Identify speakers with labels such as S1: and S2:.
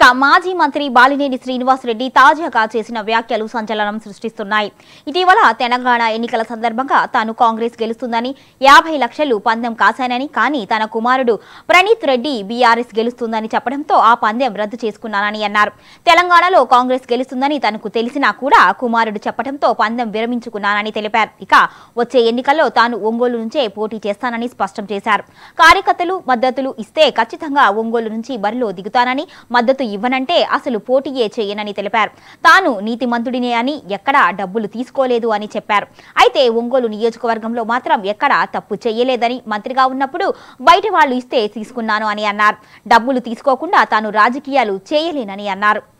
S1: మాజీ మంత్రి బాలినేని శ్రీనివాసరెడ్డి తాజాగా చేసిన వ్యాఖ్యలు సంచలనం సృష్టిస్తున్నాయి ఇటీవల తెలంగాణ ఎన్నికల సందర్భంగా తాను కాంగ్రెస్ గెలుస్తుందని యాభై లక్షలు పందెం కాశానని కానీ తన కుమారుడు ప్రణీత్ రెడ్డి బీఆర్ఎస్ గెలుస్తుందని చెప్పడంతో ఆ పందెం రద్దు చేసుకున్నానని అన్నారు తెలంగాణలో కాంగ్రెస్ గెలుస్తుందని తనకు తెలిసినా కూడా కుమారుడు చెప్పడంతో పందెం విరమించుకున్నానని తెలిపారు ఇక వచ్చే ఎన్నికల్లో తాను ఒంగోలు నుంచే పోటీ చేస్తానని స్పష్టం చేశారు కార్యకర్తలు మద్దతులు ఇస్తే ఖచ్చితంగా ఒంగోలు నుంచి బరిలో దిగుతానని మద్దతు ఇవ్వనంటే అసలు పోటీయే చేయనని తెలిపారు తాను నీతిమంతుడినే అని ఎక్కడా డబ్బులు తీసుకోలేదు అని చెప్పారు అయితే ఒంగోలు నియోజకవర్గంలో మాత్రం ఎక్కడా తప్పు చేయలేదని మంత్రిగా ఉన్నప్పుడు బయట వాళ్ళు ఇస్తే తీసుకున్నాను అని అన్నారు డబ్బులు తీసుకోకుండా తాను రాజకీయాలు చేయలేనని అన్నారు